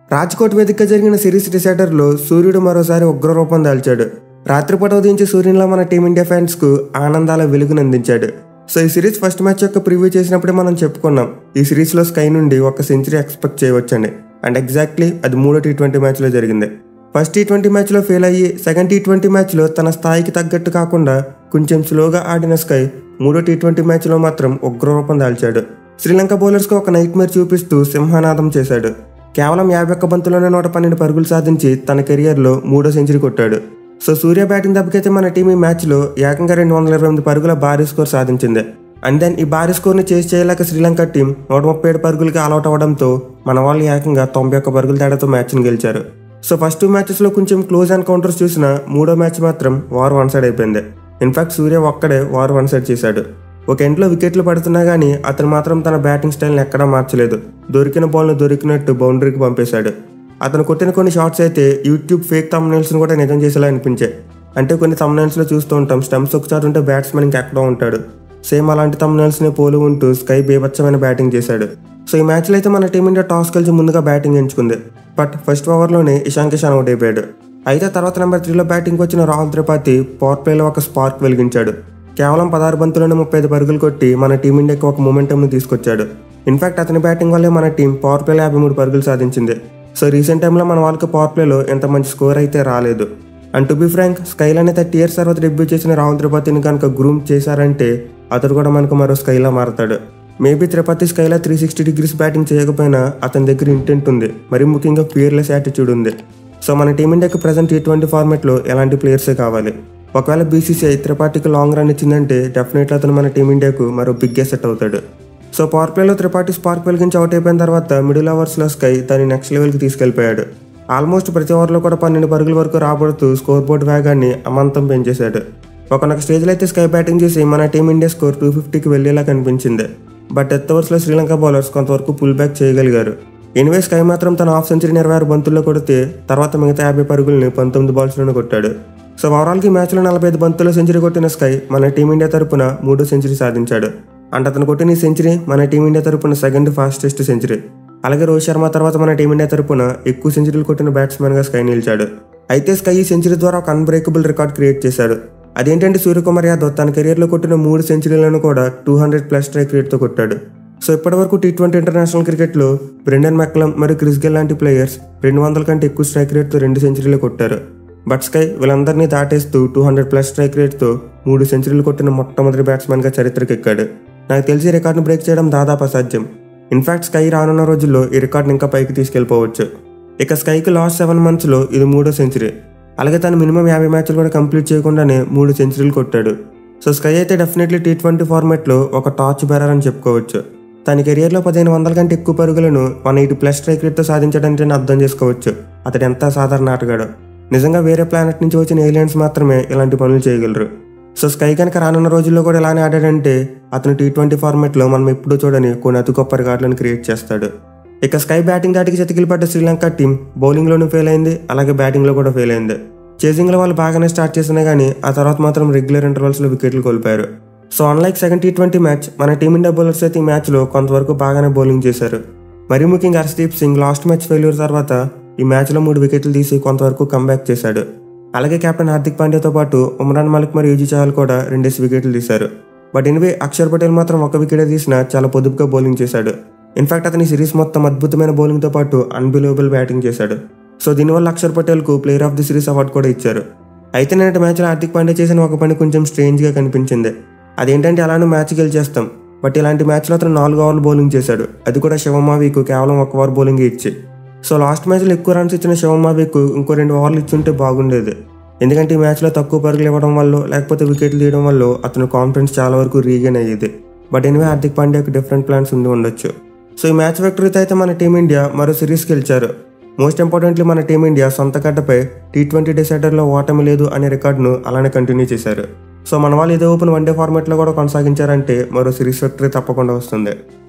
రాజ్కోట్ వేదికగా జరిగిన సిరీస్ డిసైడర్లో సూర్యుడు మరోసారి ఉగ్రరూపం దాల్చాడు రాత్రిపూట ఉదయించి సూర్యునిలో మన టీమిండియా ఫ్యాన్స్కు ఆనందాల వెలుగునందించాడు సో ఈ సిరీస్ ఫస్ట్ మ్యాచ్ యొక్క ప్రివ్యూ చేసినప్పుడే మనం చెప్పుకున్నాం ఈ సిరీస్లో స్కై నుండి ఒక సెంచరీ ఎక్స్పెక్ట్ చేయవచ్చండి అండ్ ఎగ్జాక్ట్లీ అది మూడో టీ ట్వంటీ మ్యాచ్లో జరిగింది ఫస్ట్ టీ ట్వంటీ మ్యాచ్లో ఫెయిల్ అయ్యి సెకండ్ టీ ట్వంటీ మ్యాచ్లో తన స్థాయికి తగ్గట్టు కాకుండా కొంచెం స్లోగా ఆడిన స్కై మూడో టీ ట్వంటీ మ్యాచ్లో మాత్రం ఉగ్రరూపం దాల్చాడు శ్రీలంక బౌలర్స్కి ఒక నైట్ మేర్ చూపిస్తూ సింహనాదం చేశాడు కేవలం యాభై ఒక్క బంతుల్లోనే నూట పన్నెండు పరుగులు సాధించి తన కెరియర్లో మూడో సెంచరీ కొట్టాడు సో సూర్య బ్యాటింగ్ దెబ్బకైతే మన టీం ఈ మ్యాచ్లో ఏకంగా రెండు వందల ఇరవై ఎనిమిది పరుగుల భారీ స్కోర్ సాధించింది అండ్ దెన్ ఈ భారీ స్కోర్ని చేసి చేయలేక శ్రీలంక టీం నూట ముప్పై ఏడు పరుగులకి ఆల్అౌట్ అవ్వడంతో మన వాళ్ళు ఏకంగా తొంభై ఒక్క పరుగుల తేడాతో మ్యాచ్ని గెలిచారు సో ఫస్ట్ టూ మ్యాచెస్లో కొంచెం క్లోజ్ ఎన్కౌంటర్స్ చూసిన మూడో మ్యాచ్ మాత్రం వార్ వన్ సైడ్ అయిపోయింది ఇన్ఫాక్ట్ సూర్య ఒక్కడే వార్ వన్ సైడ్ చేశాడు ఒక ఎండ్లో వికెట్లు పడుతున్నా కానీ అతను మాత్రం తన బ్యాటింగ్ స్టైల్ని ఎక్కడా మార్చలేదు దొరికిన బాల్ను దొరికినట్టు బౌండరీకి పంపేశాడు అతను కొట్టిన కొన్ని షాట్స్ అయితే యూట్యూబ్ ఫేక్ తమ్నైల్స్ని కూడా నిజం చేసేలా అనిపించాయి అంటే కొన్ని తమ్నైల్స్లో చూస్తూ ఉంటాం స్టంప్స్ ఒక చాటు ఉంటే బ్యాట్స్మెన్ ఇంకెక్కడో ఉంటాడు సేమ్ అలాంటి తమ్నైల్స్ని పోలు ఉంటూ స్కై బీభత్సమైన బ్యాటింగ్ చేశాడు సో ఈ మ్యాచ్లో అయితే మన టీమిండియా టాస్ కలిసి ముందుగా బ్యాటింగ్ ఎంచుకుంది బట్ ఫస్ట్ ఓవర్లోనే ఇషాన్ కిషాన్ అవుట్ అయిపోయాడు అయితే తర్వాత నెంబర్ త్రీలో బ్యాటింగ్ వచ్చిన రాహుల్ త్రిపాఠి పవర్ ప్లేలో ఒక స్పార్క్ వెలిగించాడు కేవలం పదహారు బంతులను ముప్పై ఐదు పరుగులు కొట్టి మన టీమిండియాకి ఒక మొమెంటంను తీసుకొచ్చాడు ఇన్ఫాక్ట్ అతని బ్యాటింగ్ వల్లే మన టీం పవర్ ప్లేలో యాభై మూడు పరుగులు సాధించింది సో రీసెంట్ టైంలో మన వాళ్ళకి పవర్ ప్లేలో ఎంత మంచి స్కోర్ అయితే రాలేదు అండ్ టు బి ఫ్రాంక్ స్కైల్ అనే థర్టీ ఇయర్స్ తర్వాత డెబ్యూ చేసిన రాహుల్ త్రిపాఠిని కనుక గ్రూమ్ చేశారంటే అతడు కూడా మనకు మరో స్కైలా మారతాడు మేబీ త్రిపాఠి స్కైలా త్రీ సిక్స్టీ డిగ్రీస్ బ్యాటింగ్ చేయకపోయినా అతని దగ్గర ఇంటెంట్ ఉంది మరి ముఖ్యంగా ఫియర్లెస్ యాటిట్యూడ్ ఉంది సో మన టీమిండియాకి ప్రజెంట్ టీ ట్వంటీ ఫార్మాట్లో ఎలాంటి ప్లేయర్సే కావాలి ఒకవేళ బీసీసీఐ త్రిపాఠికి లాంగ్ రన్ ఇచ్చిందంటే డెఫినెట్లీ అతను మన టీమిండియాకు మరో బిగ్ సెట్ అవుతాడు సో పవర్ ప్లేలో త్రిపాఠి స్పార్క్ వెలిగించి అవుట్ అయిపోయిన తర్వాత మిడిల్ ఓవర్స్లో స్కై దాన్ని నెక్స్ట్ లెవెల్కి తీసుకెళ్లిపోయాడు ఆల్మోస్ట్ ప్రతి ఓవర్లో కూడా పన్నెండు పరుగుల వరకు రాబడుతూ స్కోర్ బోర్డ్ వేగాన్ని అమాంతం పెంచేశాడు ఒకనొక స్టేజ్లో అయితే స్కై బ్యాటింగ్ చేసి మన టీమిండియా స్కోర్ టూ ఫిఫ్టీకి వెళ్ళేలా కనిపించింది బట్ డెత్ ఓవర్స్లో శ్రీలంక బౌలర్స్ కొంతవరకు పుల్ బ్యాక్ చేయగలిగారు ఎనివే స్కై మాత్రం తన హాఫ్ సెంచరీని ఇరవై ఆరు బంతుల్లో కొడితే తర్వాత మిగతా యాభై పరుగుల్ని పంతొమ్మిది బాల్స్లోనే కొట్టాడు సో ఓవరాల్కి మ్యాచ్లో నలభై ఐదు బంతుల్లో సెంచరీ కొట్టిన స్కై మన టీమిండియా తరపున మూడో సెంచరీ సాధించాడు అంటే అతను కొట్టిన ఈ సెంచరీ మన టీమిండియా తరపున సెకండ్ ఫాస్టెస్ట్ సెంచరీ అలాగే రోహిత్ శర్మ తర్వాత మన టీమిండియా తరపున ఎక్కువ సెంచరీలు కొట్టిన బ్యాట్స్మెన్గా స్కై నిలిచాడు అయితే స్కై ఈ సెంచరీ ద్వారా ఒక అన్బ్రేకబుల్ రికార్డ్ క్రియేట్ చేశాడు అదేంటంటే సూర్యకుమార్ యాదవ్ తన కెరియర్లో కొట్టిన మూడు సెంచరీలను కూడా టూ హండ్రెడ్ ప్లస్ స్ట్రైక్ రేట్తో కొట్టాడు సో ఇప్పటివరకు టీ ట్వంటీ ఇంటర్నేషనల్ క్రికెట్లో బ్రెండన్ మెక్లం మరియు క్రిస్ గెల్ లాంటి ప్లేయర్స్ రెండు వందల కంటే ఎక్కువ స్ట్రైక్ రేట్తో రెండు సెంచరీలు కొట్టారు బట్ స్కై వీళ్ళందరినీ దాటేస్తూ టూ హండ్రెడ్ ప్లస్ స్ట్రైక్ రేట్తో మూడు సెంచరీలు కొట్టిన మొట్టమొదటి బ్యాట్స్మెన్గా చరిత్రకెక్కాడు నాకు తెలిసి ఈ రికార్డును బ్రేక్ చేయడం దాదాపు అసాధ్యం ఇన్ఫాక్ట్ స్కై రానున్న రోజుల్లో ఈ రికార్డుని ఇంకా పైకి తీసుకెళ్ళిపోవచ్చు ఇక స్కైకి లాస్ట్ సెవెన్ మంత్స్లో ఇది మూడో సెంచరీ అలాగే తను మినిమం యాభై మ్యాచ్లు కూడా కంప్లీట్ చేయకుండానే మూడు సెంచరీలు కొట్టాడు సో స్కై అయితే డెఫినెట్లీ టీ ట్వంటీ ఫార్మాట్లో ఒక టార్చ్ బెరర్ అని చెప్పుకోవచ్చు తన కెరియర్లో పదిహేను వందల కంటే ఎక్కువ పరుగులను వన్ ఎయిటీ ప్లస్ స్ట్రైక్ రేట్తో సాధించడానికి అర్థం చేసుకోవచ్చు అతడు ఎంత సాధారణ ఆటగాడు నిజంగా వేరే ప్లానెట్ నుంచి వచ్చిన ఏలియన్స్ మాత్రమే ఇలాంటి పనులు చేయగలరు సో స్కై కనుక రానున్న రోజుల్లో కూడా ఇలానే ఆడాడంటే అతను టీ ట్వంటీ ఫార్మాట్లో మనం ఎప్పుడూ చూడని కొన్ని అతి గొప్ప రికార్డులను క్రియేట్ చేస్తాడు ఇక స్కై బ్యాటింగ్ దాటికి చతికిలు పడ్డ శ్రీలంక టీం బౌలింగ్లోనూ ఫెయిల్ అయింది అలాగే బ్యాటింగ్లో కూడా ఫెయిల్ అయింది చేసింగ్లో వాళ్ళు బాగానే స్టార్ట్ చేసినా కానీ ఆ తర్వాత మాత్రం రెగ్యులర్ ఇంటర్వల్స్లో వికెట్లు కోల్పోయారు so unlike second T twenty match మన టీమిండియా బౌలర్స్ అయితే ఈ మ్యాచ్లో కొంతవరకు బాగానే బౌలింగ్ చేశారు మరీ ముఖ్యంగా Harshdeep Singh last match failure తర్వాత ఈ మ్యాచ్లో మూడు వికెట్లు తీసి కొంతవరకు కంబ్యాక్ చేశాడు అలాగే కెప్టెన్ హార్దిక్ పాండ్యాతో పాటు ఉమ్రాన్ మలిక్ మరియు యూజీ చహల్ కూడా రెండేసి వికెట్లు తీశారు బట్ ఎనివే అక్షర్ పటేల్ మాత్రం ఒక వికెటే తీసినా చాలా పొదుపుగా బౌలింగ్ చేశాడు ఇన్ఫాక్ట్ అతని సిరీస్ మొత్తం అద్భుతమైన బౌలింగ్తో పాటు అన్బిలీవబుల్ బ్యాటింగ్ చేశాడు సో దీనివల్ల అక్షర్ పటేల్కు player of the series award కూడా ఇచ్చారు అయితే నేటి మ్యాచ్లో హార్దిక్ పాండ్యా చేసిన ఒక పని కొంచెం స్ట్రేంజ్గా కనిపించింది అదేంటంటే అలానే మ్యాచ్ గెలిచేస్తాం బట్ ఇలాంటి మ్యాచ్లో అతను నాలుగు ఓవర్లు బౌలింగ్ చేశాడు అది కూడా శివమావికు కేవలం ఒక ఓవర్ బౌలింగ్ ఇచ్చి సో లాస్ట్ మ్యాచ్లో ఎక్కువ రన్స్ ఇచ్చిన శివమావికు ఇంకో రెండు ఓవర్లు ఇచ్చుంటే బాగుండేది ఎందుకంటే ఈ మ్యాచ్లో తక్కువ పరుగులు ఇవ్వడం వల్ల లేకపోతే వికెట్లు తీయడం వల్ల అతను కాన్ఫిడెన్స్ చాలా వరకు రీగైన్ అయ్యేది బట్ ఎనివే హార్దిక్ పాండ్యాకు డిఫరెంట్ ప్లాన్స్ ఉండి ఉండొచ్చు సో ఈ మ్యాచ్ విక్టరీతో అయితే మన టీమిండియా మరో సిరీస్ గెలిచారు మోస్ట్ ఇంపార్టెంట్లీ మన టీమిండియా సొంత గడ్డపై టీ ట్వంటీ డిసైడర్లో ఓటమి లేదు అనే రికార్డును అలానే కంటిన్యూ చేశారు సో మన వాళ్ళు ఇదే ఓపెన్ వన్డే ఫార్మాట్లో కూడా కొనసాగించారంటే మరో సిరీస్ విక్టరీ తప్పకుండా వస్తుంది